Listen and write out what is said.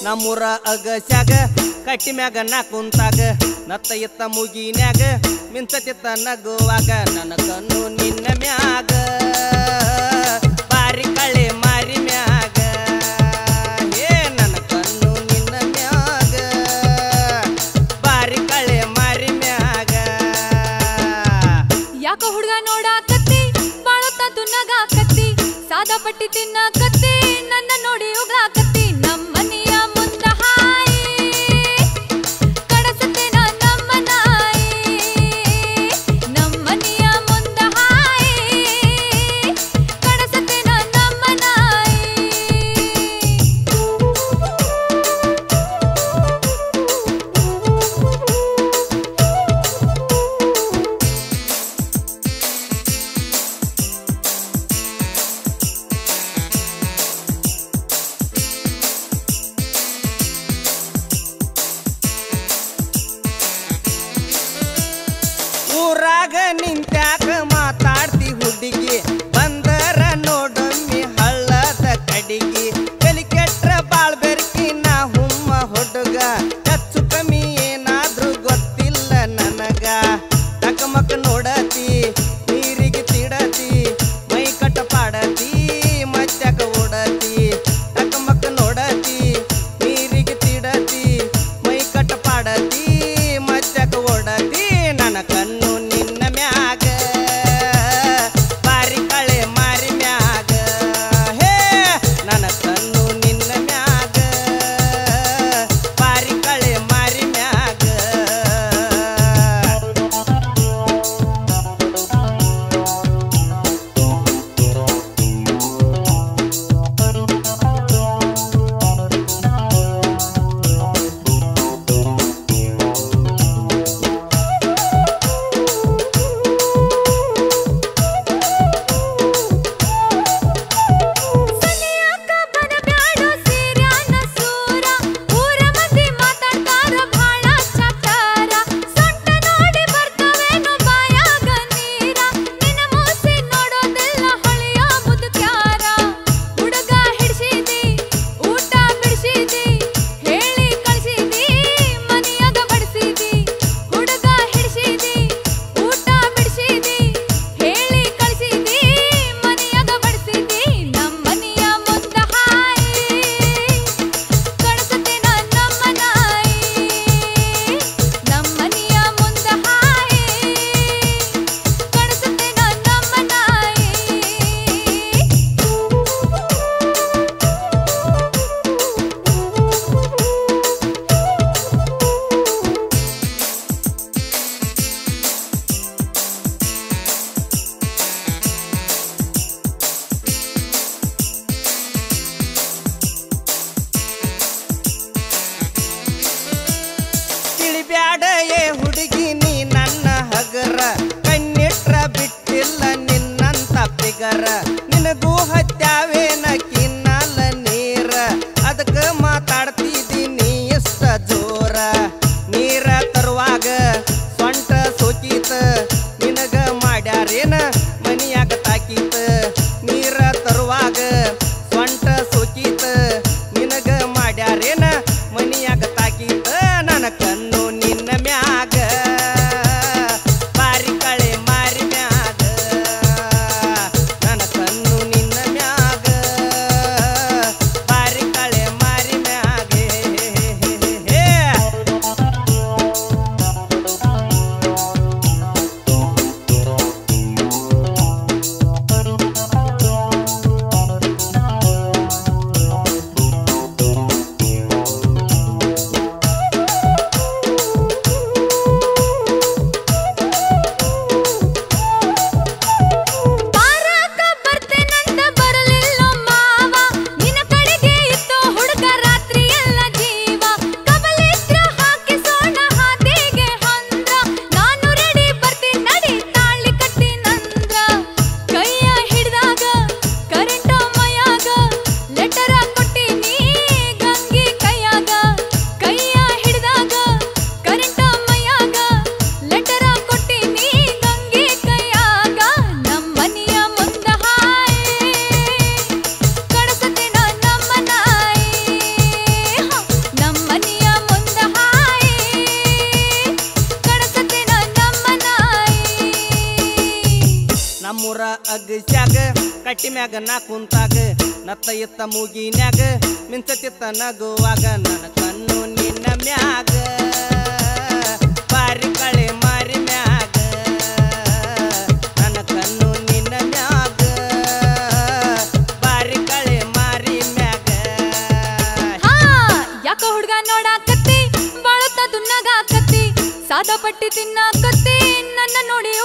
ನಮ್ಮೂರ ಅಗಸ್ಯಾಗ ಕಟ್ಟಿ ಮ್ಯಾಗ ನಾ ಕುಂತಾಗ ನತ್ತ ಇತ್ತ ಮುಗಿನ್ಯಾಗ ಮಿಂಚತಿತ್ತ ನಗುವಾಗ ನನ್ನ ಕಣ್ಣು ನಿನ್ನ ಮ್ಯಾಗ ಬಾರಿ ಕಳೆ ಮಾರಿ ಮ್ಯಾಗ ಏ ನನ್ನ ಕಣ್ಣು ನಿನ್ನ ಮ್ಯಾಗ ಬಾರಿ ಕಳೆ ಮಾರಿ ಮ್ಯಾಗ ಯಾಕ ಹುಡುಗ ನೋಡಾಕತ್ತಿ ಬಾಳತ್ತದು ನಗಾಕತ್ತಿ ಸಾದಾ ಪಟ್ಟಿ ತಿನ್ನಕತ್ತಿ ನನ್ನ ನೋಡಿ ಉಗಾಕತ್ತಿ ನಮ್ಮನೆಯ ಮುಂದ ಹಾಯಿ ಕಡಸತ್ತೇನ ನಮ್ಮ ನಾಯಿ ನಮ್ಮನೆಯ ಮುಂದ ಹಾಯಿ ಕಡಸತ್ತೇನ ನಮ್ಮ ನಾಯಿ ಊರಾಗ ನಿಂತ್ಯಾಕ ಮಾತಾಡ್ತಿ ಹುಡುಗಿ ಬಂದರ ನೋಡೊಮ್ಮೆ ಹಳ್ಳದ ಕಡಿಗಿ ಕಲಿ ಕೆಟ್ರ ಬಾಳ್ ಬೆರ್ಕಿ ನಾ ಹುಮ್ಮ ಹುಡುಗ ಹೆಚ್ಚು ಕಮ್ಮಿ ಏನಾದ್ರೂ ಗೊತ್ತಿಲ್ಲ ನನಗ ಟಕಮಕ್ ನೋಡತಿ ನೀರಿಗೆ ತಿಡತಿ ಮೈ ಕಟ್ಟ ಪಾಡತಿ ಮತ್ಯಾಕ ಓಡತಿ ಟಕಮಕ್ ನೋಡತಿ ನೀರಿಗೆ ತಿಡತಿ ಮೈ ಕಟ್ಟ ಪಾಡತಿ ಮತ್ಯಾಕ ಓಡತಿ ನನ್ನ ಕಣ್ಣು ನಿನ್ನ ಮ್ಯಾಗ ಬಾರಿ ಕಳೆ ಮಾರಿ ಮ್ಯಾಗ ಹೇ ನನ್ನ ಕಣ್ಣು ನಿನ್ನ ಮ್ಯಾಗ ಬಾರಿ ಕಳೆ ಮಾರಿ ಮ್ಯಾಗ ಸನಿಯಾಕ ಬರಬ್ಯಾಡೋ ಸೀರ್ಯಾನ ಸೂರ ಊರ ಮಂದಿ ಮಾತಾಡ್ತಾರ ಭಾಳ ಚಟಾರ ಸೊಂಟ ನೋಡಿ ಬರ್ತವೇನು ಬಾಯಾಗ ನೀರ ನಿನ್ನ ಮೂಸಿ ನೋಡೋದೆಲ್ಲ ಹೊಳೆಯ ಮುದುಕ್ಯಾರ ಹುಡುಗ ಹಿಡ್ಸಿದಿ ಊಟ ಬಿಡ್ಸಿದಿ ಹೇಳಿ ಕಳ್ಸಿದಿ ಮನಿಯಾಗ ಬಡಿಸಿದಿ ಹುಡುಗ ಹಿಡ್ಸಿದಿ ಊಟ ಬಿಡ್ಸಿದಿ ಹೇಳಿ ಕಳ್ಸಿದಿ ಮನಿಯಾಗ ಬಡಿಸಿದಿ ನಮ್ಮನಿಯ ಮುಂದ ಹಾಯಿ ಕಡಸತೇನ ನಮ್ಮ ನಾಯಿ ನಮ್ಮನಿಯ ಮುಂದ ಹಾಯಿ ಕಡಸತೇನ ನಮ್ಮ ನಾಯಿ ತಿಳಿಬ್ಯಾಡ ಏ ಹುಡುಗಿ ನೀ ನನ್ನ ಹಗರ ಕಣ್ಣಿಟ್ರ ಬಿಟ್ಟಿಲ್ಲ ನಿನ್ನಂತ ಪಿಗರ ನಿನಗೂ ಹತ್ಯಾವೇನ ಕಿನ್ನಲ ನೀರ ಅದಕ್ಕ ಮಾತಾಡ್ತಿದ್ದೀನಿ ಇಷ್ಟ ಜೋರ ನೀರ ತರುವಾಗ ಸೊಂಟ ಸೋಕೀತ ನಿನಗ ಮಾಡ್ಯಾರೇನ ಮನಿಯಾಗ ತಾಕೀತ ನೀರ ತರುವಾಗ ಸೊಂಟ ಸೋಕೀತ ನಿನಗ ಮಾಡ್ಯಾರೇನ ಮನಿಯಾಗ ತಾಕೀತ ನನ್ನ ಕಣ್ಣು ನಿನ್ನ ಮ್ಯಾಗ ಬಾರಿ ಕಳೆ ಮಾರಿ ಮ್ಯಾಗ ನನ್ನ ಅಗಸ್ಯಾಗ ಕಟ್ಟಿ ಮ್ಯಾಗ ನಾ ಕುಂತಾಗ ನತ್ತ ಇತ್ತ ಮೂಗಿನ್ಯಾಗ ಮಿಂಚತಿತ್ತ ನಗುವಾಗ ನನ್ನ ಕಣ್ಣು ನಿನ್ನ ಮ್ಯಾಗ ಬಾರಿ ಕಳೆ ಮಾರಿ ಮ್ಯಾಗ ನನ್ನ ಕಣ್ಣು ನಿನ್ನ ಮ್ಯಾಗ ಬಾರಿ ಕಳೆ ಮಾರಿ ಮ್ಯಾಗ ಹಾ ಯಾಕ ಹುಡ್ಗ ನೋಡಾಕತ್ತಿ ಬಾಳತ್ತದು ನಗಾಕತ್ತಿ ಸಾದ ಪಟ್ಟಿ ತಿನ್ನಾಕತ್ತಿ ನನ್ನ ನೋಡಿ